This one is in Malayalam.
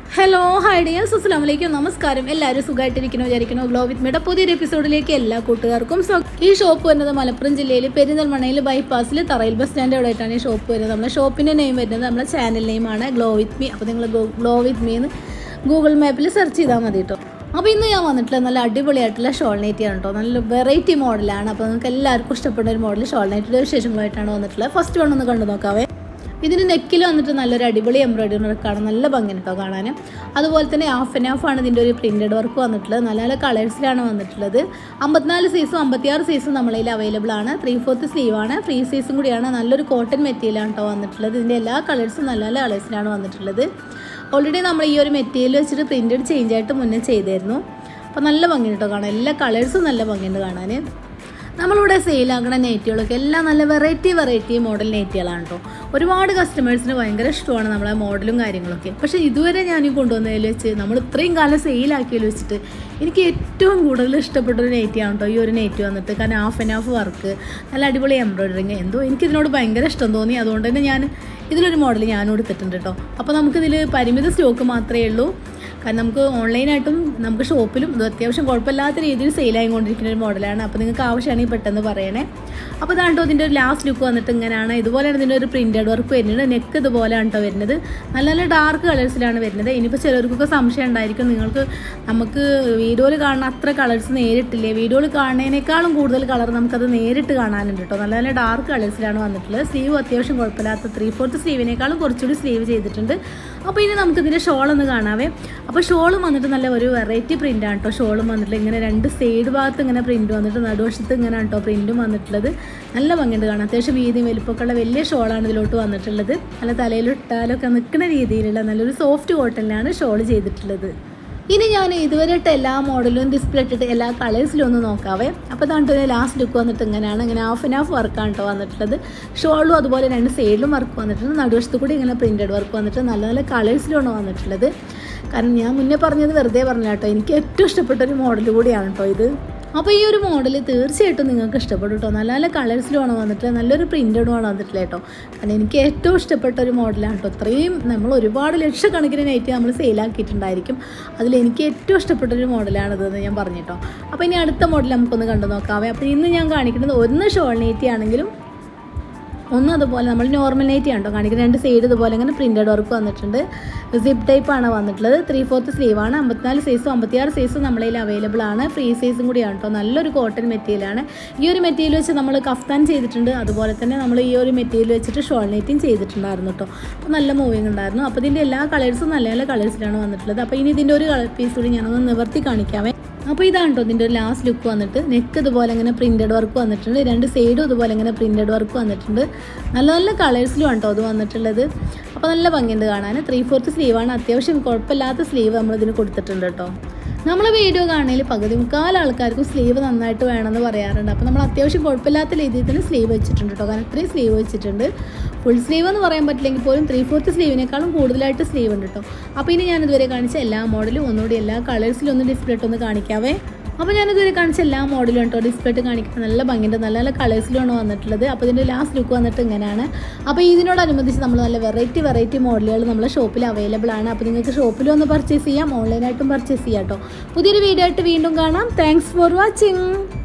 ഹലോ ഹായ് ഡിയേഴ്സ് അസ്സാം വലൈക്കും നമസ്കാരം എല്ലാവരും സുഖമായിട്ടിരിക്കുന്നു വിചാരിക്കുന്നു ഗ്ലോ വിത്ത് മിയുടെ പുതിയൊരു എപ്പിസോഡിലേക്ക് എല്ലാ കൂട്ടുകാർക്കും സ്വാഗതം ഈ ഷോപ്പ് വരുന്നത് മലപ്പുറം ജില്ലയിൽ പെരിന്തൽമണ്ണയിൽ ബൈപ്പാസിൽ തറയിൽ ബസ് സ്റ്റാൻഡ് എവിടെയായിട്ടാണ് ഈ ഷോപ്പ് വരുന്നത് നമ്മുടെ ഷോപ്പിൻ്റെ നെയിം വരുന്നത് നമ്മുടെ ചാനൽ നെയിമാണ് ഗ്ലോ വിത്ത് മീ അപ്പോൾ നിങ്ങൾ ഗ്ലോ വിത്ത് മീ എന്ന് ഗൂഗിൾ മാപ്പിൽ സെർച്ച് ചെയ്താൽ മതി കേട്ടോ അപ്പോൾ ഇന്ന് ഞാൻ വന്നിട്ടുള്ള നല്ല അടിപൊളിയായിട്ടുള്ള ഷോൾ നൈറ്റിയാണ് കേട്ടോ നല്ല വെറൈറ്റി മോഡലാണ് അപ്പോൾ നിങ്ങൾക്ക് എല്ലാവർക്കും ഇഷ്ടപ്പെടുന്ന ഒരു മോഡൽ ഷോൾ നൈറ്റിയുടെ വിശേഷങ്ങളായിട്ടാണ് വന്നിട്ടുള്ളത് ഫസ്റ്റ് വൺ ഒന്ന് കണ്ടു നോക്കാവേ ഇതിന് നെക്കിൽ വന്നിട്ട് നല്ലൊരു അടിപൊളി എംബ്രോയിഡറി വർക്കാണ് നല്ല ഭംഗി കേട്ടോ കാണാൻ അതുപോലെ തന്നെ ഹാഫ് ആൻഡ് ഹാഫ് ആണ് ഇതിൻ്റെ ഒരു പ്രിൻറ്റഡ് വർക്ക് വന്നിട്ടുള്ളത് നല്ല നല്ല കളേഴ്സിലാണ് വന്നിട്ടുള്ളത് അമ്പത്തിനാല് സൈസും അമ്പത്തിയാറ് സൈസും നമ്മളതിൽ അവൈലബിൾ ആണ് ത്രീ ഫോർത്ത് സ്ലീവ് ആണ് ഫ്രീ സൈസും കൂടിയാണ് നല്ലൊരു കോട്ടൺ മെറ്റീരിയലാണ് കേട്ടോ വന്നിട്ടുള്ളത് ഇതിൻ്റെ എല്ലാ കളേഴ്സും നല്ല നല്ല കളേഴ്സിലാണ് വന്നിട്ടുള്ളത് ഓൾറെഡി നമ്മൾ ഈ ഒരു മെറ്റീരിയൽ വെച്ചിട്ട് പ്രിൻറ്റഡ് ചേഞ്ച് ആയിട്ട് മുന്നേ ചെയ്തായിരുന്നു അപ്പോൾ നല്ല ഭംഗി കേട്ടോ കാണാൻ എല്ലാ കളേഴ്സും നല്ല ഭംഗിയുണ്ട് കാണാൻ നമ്മളിവിടെ സെയിലാക്കുന്ന നെയ്റ്റുകളൊക്കെ എല്ലാം നല്ല വെറൈറ്റി വെറൈറ്റി മോഡൽ നെയ്റ്റുകളാണ് കേട്ടോ ഒരുപാട് കസ്റ്റമേഴ്സിന് ഭയങ്കര ഇഷ്ടമാണ് നമ്മളെ മോഡലും കാര്യങ്ങളൊക്കെ പക്ഷേ ഇതുവരെ ഞാൻ ഈ കൊണ്ടുവന്നതിൽ വെച്ച് നമ്മൾ ഇത്രയും കാലം സെയിലാക്കിയതിൽ വെച്ചിട്ട് എനിക്ക് ഏറ്റവും കൂടുതൽ ഇഷ്ടപ്പെട്ട ഒരു നെയ്റ്റിയാണ് കേട്ടോ ഈ ഒരു നെയ്റ്റ് വന്നിട്ട് കാരണം ഹാഫ് ആൻഡ് ഹാഫ് വർക്ക് നല്ല അടിപൊളി എംബ്രോയിഡറിങ് എന്തോ എനിക്കിതിനോട് ഭയങ്കര ഇഷ്ടം തോന്നി അതുകൊണ്ട് തന്നെ ഞാൻ ഇതിലൊരു മോഡൽ ഞാനും എടുത്തിട്ടുണ്ട് കേട്ടോ അപ്പോൾ നമുക്കിതിൽ പരിമിത സ്റ്റോക്ക് മാത്രമേ ഉള്ളൂ കാരണം നമുക്ക് ഓൺലൈനായിട്ടും നമുക്ക് ഷോപ്പിലും ഇത് അത്യാവശ്യം കുഴപ്പമില്ലാത്ത രീതിയിൽ സെയിലായിക്കൊണ്ടിരിക്കുന്ന ഒരു മോഡലാണ് അപ്പോൾ നിങ്ങൾക്ക് ആവശ്യമാണെങ്കിൽ പെട്ടെന്ന് പറയണേ അപ്പോൾ ഇതാണ്ടോ ഇതിൻ്റെ ഒരു ലാസ്റ്റ് ലുക്ക് വന്നിട്ട് ഇങ്ങനെയാണ് ഇതുപോലെയാണ് ഇതിൻ്റെ ഒരു പ്രിൻറ്റഡ് വർക്ക് വരുന്നത് നെക്ക് ഇതുപോലെയാണ് കേട്ടോ വരുന്നത് നല്ല നല്ല ഡാർക്ക് കളേഴ്സിലാണ് വരുന്നത് ഇനിയിപ്പോൾ ചിലർക്കൊക്കെ സംശയം ഉണ്ടായിരിക്കും നിങ്ങൾക്ക് നമുക്ക് വീഡിയോയിൽ കാണുന്ന അത്ര കളേഴ്സ് നേരിട്ടില്ലേ വീഡിയോയിൽ കാണുന്നതിനേക്കാളും കൂടുതൽ കളർ നമുക്കത് നേരിട്ട് കാണാനുണ്ട് കേട്ടോ നല്ല നല്ല ഡാർക്ക് കളേഴ്സിലാണ് വന്നിട്ടുള്ളത് സ്ലീവ് അത്യാവശ്യം കുഴപ്പമില്ലാത്ത ത്രീ ഫോർത്ത് സ്ലീവിനേക്കാളും കുറച്ചുകൂടി സ്ലീവ് ചെയ്തിട്ടുണ്ട് അപ്പോൾ ഇനി നമുക്ക് ഇതിൻ്റെ ഷോൾ ഒന്ന് കാണാവേ അപ്പോൾ ഷോളും വന്നിട്ട് നല്ല ഒരു വെറൈറ്റി പ്രിൻ്റാണ് കേട്ടോ ഷോളും വന്നിട്ട് ഇങ്ങനെ രണ്ട് സൈഡ് ഭാഗത്ത് ഇങ്ങനെ പ്രിൻറ്റ് വന്നിട്ട് നടുവശത്ത് ഇങ്ങനെ കേട്ടോ പ്രിൻറ്റും വന്നിട്ടുള്ളത് നല്ല ഭംഗിയുണ്ട് കാണാം അത്യാവശ്യം വീതിയും വലിപ്പമൊക്കെ ഉള്ള വലിയ ഷോളാണ് ഇതിലോട്ട് വന്നിട്ടുള്ളത് നല്ല തലയിലിട്ടാലൊക്കെ നിൽക്കുന്ന രീതിയിലുള്ള നല്ലൊരു സോഫ്റ്റ് കോട്ടണിലാണ് ഷോൾ ചെയ്തിട്ടുള്ളത് ഇനി ഞാൻ ഇതുവരെ ഇട്ട എല്ലാ മോഡലും ഡിസ്പ്ലേ ഇട്ടിട്ട് എല്ലാ കളേഴ്സിലും ഒന്ന് നോക്കാവേ അപ്പോൾ താണ്ട് ലാസ്റ്റ് ലുക്ക് വന്നിട്ട് ഇങ്ങനെയാണ് ഇങ്ങനെ ഹാഫ് ആൻഡ് ഹാഫ് വർക്കാണ് കേട്ടോ വന്നിട്ടുള്ളത് ഷോളും അതുപോലെ രണ്ട് സൈഡിലും വർക്ക് വന്നിട്ടുണ്ട് നടുവശത്ത് കൂടി ഇങ്ങനെ പ്രിൻറ്റഡ് വർക്ക് വന്നിട്ട് നല്ല നല്ല കളേഴ്സിലുമാണ് വന്നിട്ടുള്ളത് കാരണം ഞാൻ മുന്നേ പറഞ്ഞത് വെറുതെ പറഞ്ഞ കേട്ടോ എനിക്ക് ഏറ്റവും ഇഷ്ടപ്പെട്ട ഒരു മോഡൽ കൂടിയാണ് കേട്ടോ ഇത് അപ്പോൾ ഈ ഒരു മോഡൽ തീർച്ചയായിട്ടും നിങ്ങൾക്ക് ഇഷ്ടപ്പെടും കേട്ടോ നല്ല നല്ല കളേഴ്സിലുമാണ് വന്നിട്ടുള്ളത് നല്ലൊരു പ്രിൻറ്റഡുമാണ് വന്നിട്ടുള്ളത് കേട്ടോ കാരണം എനിക്ക് ഏറ്റവും ഇഷ്ടപ്പെട്ട ഒരു മോഡലാണ് കേട്ടോ ഇത്രയും നമ്മൾ ഒരുപാട് ലക്ഷക്കണക്കിന് നൈറ്റ് നമ്മൾ സെയിലാക്കിയിട്ടുണ്ടായിരിക്കും അതിൽ എനിക്ക് ഏറ്റവും ഇഷ്ടപ്പെട്ട ഒരു മോഡലാണിതെന്ന് ഞാൻ പറഞ്ഞു കേട്ടോ അപ്പോൾ ഇനി അടുത്ത മോഡൽ നമുക്കൊന്ന് കണ്ടു നോക്കാവേ അപ്പോൾ ഇന്ന് ഞാൻ കാണിക്കുന്നത് ഒന്ന് ഷോൾ നൈറ്റി ആണെങ്കിലും ഒന്ന് അതുപോലെ നമ്മൾ നോർമൽ നൈറ്റി ആണ് കേട്ടോ കാണിക്കുന്നത് രണ്ട് സൈഡ് ഇതുപോലെ ഇങ്ങനെ പ്രിൻറ്റഡ് വർക്ക് വന്നിട്ടുണ്ട് സിപ്പ് ടൈപ്പ് ആണ് വന്നിട്ടുള്ളത് ത്രീ ഫോർത്ത് സ്ലീവ് ആണ് അമ്പത്തിനാല് സൈസും അമ്പത്തിയാറ് സൈസും നമ്മളതിൽ അവൈലബിൾ ആണ് ഫ്രീ സൈസും കൂടിയാണ് കേട്ടോ നല്ലൊരു കോട്ടൺ മെറ്റീരിയലാണ് ഈ ഒരു മെറ്റീരിയൽ വെച്ച് നമ്മൾ കഫ്താൻ ചെയ്തിട്ടുണ്ട് അതുപോലെ തന്നെ നമ്മൾ ഈ ഒരു മെറ്റീരിയൽ വെച്ചിട്ട് ഷോൾ നൈറ്റിയും ചെയ്തിട്ടുണ്ടായിരുന്നു കേട്ടോ അപ്പോൾ നല്ല മൂവിങ് ഉണ്ടായിരുന്നു അപ്പോൾ ഇതിൻ്റെ എല്ലാ കളേഴ്സും നല്ല നല്ല കളേഴ്സിലാണ് വന്നിട്ടുള്ളത് അപ്പോൾ ഇനി ഇതിൻ്റെ ഒരു കളർ പീസ് കൂടി ഞാനൊന്ന് നിവർത്തി കാണിക്കാമേ അപ്പോൾ ഇതാണ് കേട്ടോ ഇതിൻ്റെ ഒരു ലാസ്റ്റ് ലുക്ക് വന്നിട്ട് നെക്ക് ഇതുപോലെ ഇങ്ങനെ പ്രിൻറ്റഡ് വർക്ക് വന്നിട്ടുണ്ട് രണ്ട് സൈഡും ഇതുപോലെ ഇങ്ങനെ പ്രിൻറ്റഡ് വർക്ക് വന്നിട്ടുണ്ട് നല്ല നല്ല കളേഴ്സിലും ആണ് കേട്ടോ അത് വന്നിട്ടുള്ളത് അപ്പോൾ നല്ല ഭംഗിയുണ്ട് കാണാൻ ത്രീ ഫോർത്ത് സ്ലീവാണ് അത്യാവശ്യം കുഴപ്പമില്ലാത്ത സ്ലീവ് നമ്മളിതിന് കൊടുത്തിട്ടുണ്ട് കേട്ടോ നമ്മൾ വീഡിയോ കാണുന്നതിൽ പകുതി മുക്കാൽ ആൾക്കാർക്കും സ്ലീവ് നന്നായിട്ട് വേണമെന്ന് പറയാറുണ്ട് അപ്പോൾ നമ്മൾ അത്യാവശ്യം കുഴപ്പമില്ലാത്ത രീതിയിൽ തന്നെ സ്ലീവ് വെച്ചിട്ടുണ്ട് കേട്ടോ കാരണം ഇത്രയും സ്ലീവ് വെച്ചിട്ടുണ്ട് ഫുൾ സ്ലീവ് എന്ന് പറയാൻ പറ്റില്ലെങ്കിൽ പോലും ത്രീ ഫോർത്ത് സ്ലീവിനേക്കാളും കൂടുതലായിട്ട് സ്ലീവ് ഉണ്ട് കേട്ടോ അപ്പോൾ ഇനി ഞാൻ ഇതുവരെ കാണിച്ച എല്ലാ മോഡലും ഒന്നുകൂടി എല്ലാ കളേഴ്സിലും ഒന്ന് ഡിസ്പ്ലേ ഇട്ടൊന്ന് കാണിക്കാവേ അപ്പോൾ ഞാനിതുവരെ കാണിച്ച എല്ലാ മോഡലും കേട്ടോ ഡിസ്പ്ലേ ഇട്ട് കാണിക്കുന്നത് നല്ല ഭംഗിയുണ്ട് നല്ല നല്ല കളേഴ്സിലുമാണ് വന്നിട്ടുള്ളത് അപ്പോൾ ഇതിൻ്റെ ലാസ്റ്റ് ലുക്ക് വന്നിട്ട് ഇങ്ങനെയാണ് അപ്പോൾ ഇതിനോടനുബന്ധിച്ച് നമ്മൾ നല്ല വെറൈറ്റി വെറൈറ്റി മോഡലുകൾ നമ്മളെ ഷോപ്പിൽ അവൈലബിൾ ആണ് അപ്പോൾ നിങ്ങൾക്ക് ഷോപ്പിൽ ഒന്ന് പർച്ചേസ് ചെയ്യാം ഓൺലൈനായിട്ടും പർച്ചേസ് ചെയ്യാം കേട്ടോ പുതിയൊരു വീഡിയോ ആയിട്ട് വീണ്ടും കാണാം താങ്ക്സ് ഫോർ വാച്ചിങ്